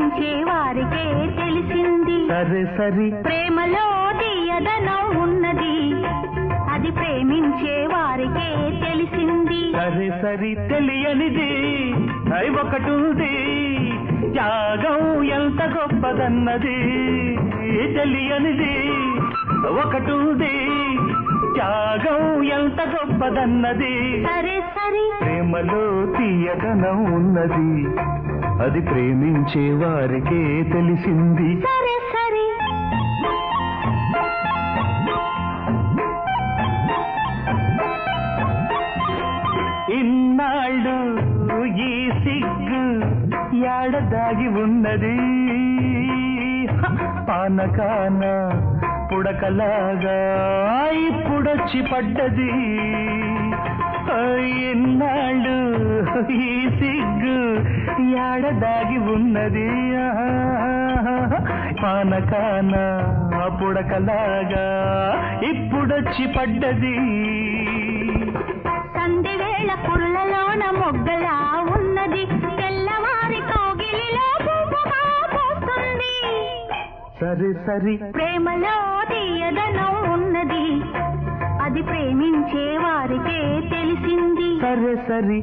ప్రేమించే వారికే తెలిసింది సరే సరి ప్రేమలో తీయదనం ఉన్నది అది ప్రేమించే వారికే తెలిసింది సరే సరి తెలియనిది అయి ఒకటుంది త్యాగం ఎంత గొప్పదన్నది తెలియనిది ఒకటుంది త్యాగం ఎంత గొప్పదన్నది సరే సరి ప్రేమలో తీయదనం ఉన్నది అది ప్రేమించే వారికే తెలిసింది సరే సరి ఇన్నాళ్ళు ఈ సిగ్గు యాడదాగి ఉన్నది హ! పానకాన పుడకలాగా ఇప్పుడొచ్చి పడ్డది ఆ, ఇన్నాళ్ళు ఈ సిగ్గు యాడదాగి ఉన్నది ఆహా! పానకాన పుడకలాగా ఇప్పుడొచ్చి పడ్డది సంధి వేళ కుళ్ళలోన మొగ్గలా ఉన్నది తెల్లవారి కోగిలిలో పువ్వుగా పోస్తుంది సరే సరి ప్రేమలో తీయదనం ఉన్నది అది ప్రేమించే వారికే తెలిసింది సరే సరి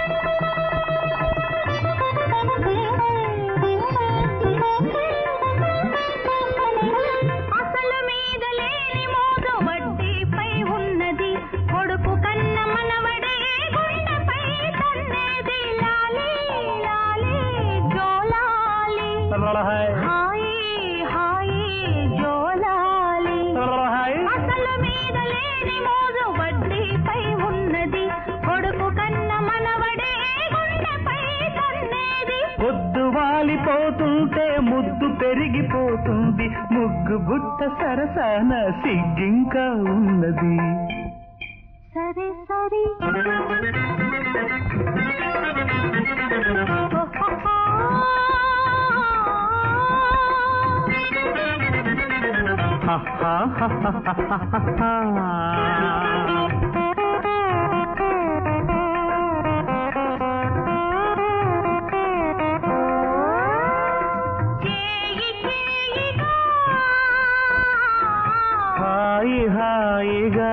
అసలు మీద లేని మోజు వడ్డీపై ఉన్నది కొడుకు కన్న మనవడే గుండెపై తన్నేది లాలీ లాలీ జోలాలి హాయి హాయి జోలాలి అసలు మీద లేని మోజు వడ్డీపై ఉన్నది కొడుకు కన్న మనవడే గుండెపై తన్నేది పొద్దు వాలిపోతుంటే ముద్దు పెరిగిపోతుంది ముగ్గు బుట్ట సరసాన సిగ్గింకా ఉన్నది సరే సరి హ హ హ హ హ హ హ. చేయి చేయిగా హాయి హాయిగా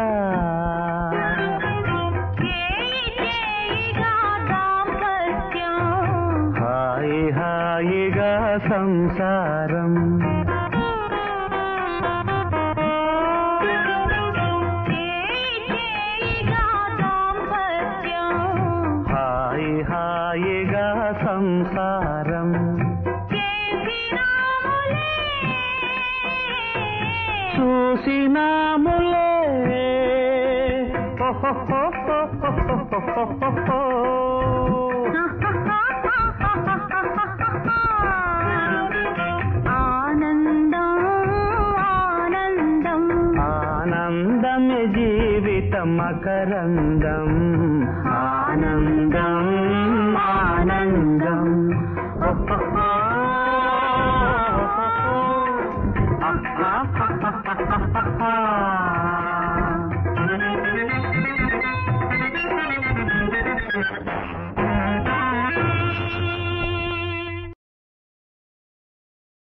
చేయి చేయిగా దాంపత్యం హాయి హాయిగా సంసారం చేయి చేయిగా దాంపత్యం హాయి హాయిగా సంసారం చేసినాములే చూసినాములే ఓహో